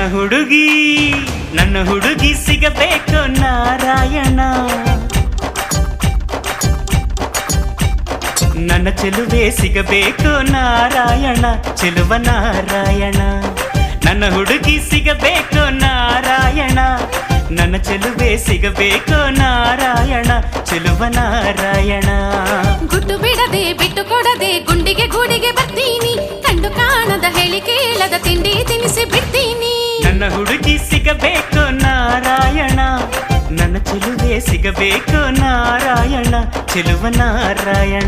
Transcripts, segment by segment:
ನನ್ನ ಹುಡುಗಿ ನನ್ನ ಹುಡುಗಿ ಸಿಗಬೇಕು ನಾರಾಯಣ ನನ್ನ ಚೆಲುವೆ ಸಿಗಬೇಕು ನಾರಾಯಣ ಚೆಲುವ ನಾರಾಯಣ ನನ್ನ ಹುಡುಗಿ ಸಿಗಬೇಕು ನಾರಾಯಣ ನನ್ನ ಚೆಲುವೆ ಸಿಗಬೇಕು ನಾರಾಯಣ ಚೆಲುವ ನಾರಾಯಣ ಗುಟ್ಟು ಬಿಡದೆ ಬಿಟ್ಟು ಕೊಡದೆ ಗುಂಡಿಗೆ ಗೂಡಿಗೆ ಬರ್ತೀನಿ ಕಂಡು ಕಾಣದ ಹೇಳಿ ಕೇಳದ ತಿಂಡಿ ತಿನಿಸಿ ಬಿಡ್ತೀನಿ ನನ್ನ ಹುಡುಗಿ ಸಿಗಬೇಕು ನಾರಾಯಣ ನನ್ನ ಚೆಲುವೆ ಸಿಗಬೇಕು ನಾರಾಯಣ ಚೆಲುವ ನಾರಾಯಣ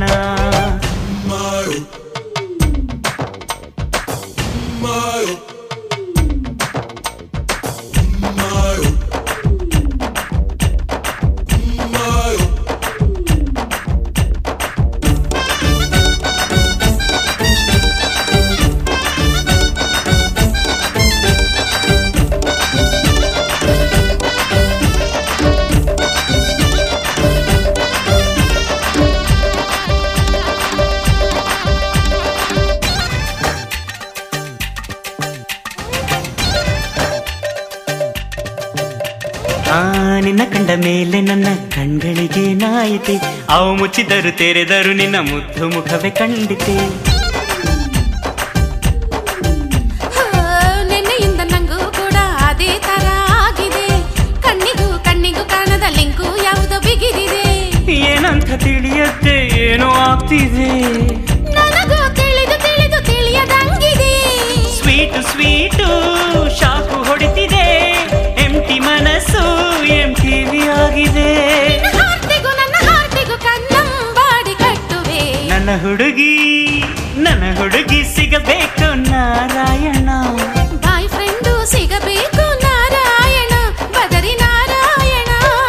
ಆ ನಿನ್ನ ಕಂಡ ಮೇಲೆ ನನ್ನ ಕಣ್ಗಳಿಗೆ ನಾಯಿತೆ ಅವು ಮುಚ್ಚಿದರು ತೆರೆದರು ನಿನ್ನ ಮುದ್ದು ಮುಖವೇ ಕಂಡಿತೆ ಹಾ, ನೆನ್ನೆಯಿಂದ ನಂಗೂ ಕೂಡ ಅದೇ ತರ ಆಗಿದೆ ಕಣ್ಣಿಗೂ ಕಣ್ಣಿಗೂ ಕಾಣದ ಲಿಂಕು ಯಾವುದೋ ಬಿಗಿದಿದೆ ಏನಂತ ತಿಳಿಯತ್ತೆ ಏನೋ ಆಗ್ತಿದೆ ನನಗೂ ತಿಳಿದು ತಿಳಿದು ತಿಳಿಯದಂಗಿದೆ ಸ್ವೀಟು ಸ್ವೀಟು ಶಾಕು ಹೊಡಿತಿದೆ ಎಂಟಿ ಮನಸ್ಸು ಎಂಟಿವಿ ಆಗಿದೆ ನಿನ್ನ ಹಾರ್ಟಿಗೂ ನನ್ನ ಹಾರ್ಟಿಗೂ ಕನ್ನಂಬಾಡಿ ಕಟ್ಟುವೆ ನನ್ನ ಹುಡುಗಿ ನನ್ನ ಹುಡುಗಿ ಸಿಗಬೇಕು ನಾರಾಯಣ ಬಾಯ್ ಫ್ರೆಂಡು ಸಿಗಬೇಕು ನಾರಾಯಣ ಬದರಿ ನಾರಾಯಣ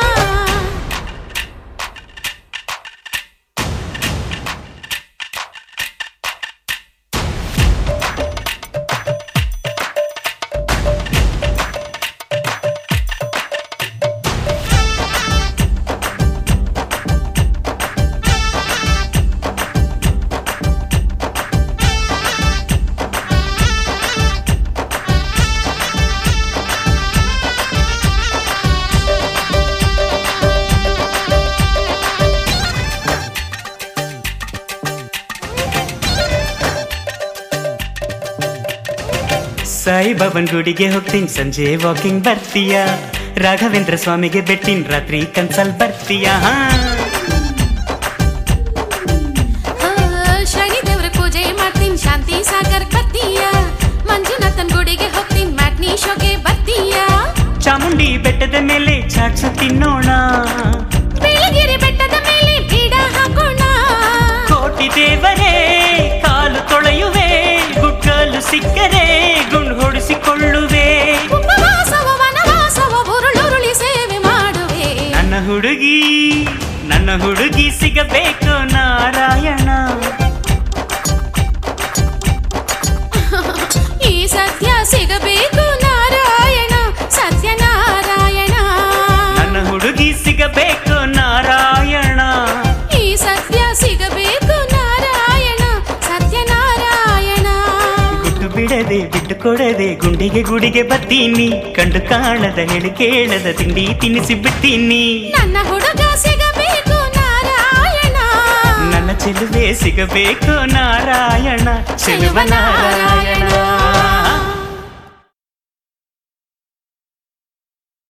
ಸಾಯಿಬಾಬನ್ ಗುಡಿಗೆ ಹೋಗ್ತೀನಿ ಸಂಜೆ ವಾಕಿಂಗ್ ಬರ್ತೀಯ ರಾಘವೇಂದ್ರ ಸ್ವಾಮಿಗೆ ಬೆಟ್ಟಿನ ರಾತ್ರಿ ಕನ್ಸಲ್ ಬರ್ತೀಯ ಹಾ ಆ, ಶನಿ ದೇವ್ರ ಪೂಜೆ ಮಾಡ್ತೀನಿ ಶಾಂತಿ ಸಾಗರ್ ಬರ್ತೀಯ ಮಂಜುನಾಥನ್ ಗುಡಿಗೆ ಹೋಗ್ತೀನಿ ಮ್ಯಾಟ್ನಿ ಶೋಗೆ ಬರ್ತೀಯ ಚಾಮುಂಡಿ ಬೆಟ್ಟದ ಮೇಲೆ ಚಾಟ್ಸು ತಿನ್ನೋಣ ಬಿಳಿಗಿರಿ ಬೆಟ್ಟದ ಮೇಲೆ ಬೀಡ ಹಾಕೋಣ ಕೋಟಿ ದೇವರೇ ಕಾಲು ತೊಳೆಯುವೆ ಗುಡ್ಡಲು ಸಿಕ್ಕರೆ ಗುಂಡು ಹೊಡಿಸಿಕೊಳ್ಳುವೆ ಉಪವಾಸವ ವನವಾಸವ ಉರುಳುರುಳಿ ಸೇವೆ ಮಾಡುವೆ ನನ್ನ ಹುಡುಗಿ ನನ್ನ ಹುಡುಗಿ ಸಿಗಬೇಕು ನಾರಾಯಣ ಈ ಸತ್ಯ ಸಿಗಬೇಕು ನಾರಾಯಣ ಸತ್ಯನಾರಾಯಣ ನನ್ನ ಹುಡುಗಿ ಸಿಗಬೇಕು ನಾರಾಯಣ ಈ ಸತ್ಯ ಸಿಗಬೇಕು ನಾರಾಯಣ ಸತ್ಯನಾರಾಯಣ ಗುಟ್ಟು ಬಿಡದೆ ಬಿಟ್ಟು ಕೊಡದೆ ಗುಂಡಿಗೆ ಗುಡಿಗೆ ಬರ್ತೀನಿ ಕಂಡು ಕಾಣದ ಹೇಳಿ ಕೇಳದ ತಿಂಡಿ ತಿನ್ನಿಸಿ ಬಿಡ್ತೀನಿ ನನ್ನ ಹುಡುಗ ಸಿಗಬೇಕು ನಾರಾಯಣ ನನ್ನ ಚೆಲುವೆ ಸಿಗಬೇಕು ನಾರಾಯಣ ಚೆಲುವ ನಾರಾಯಣ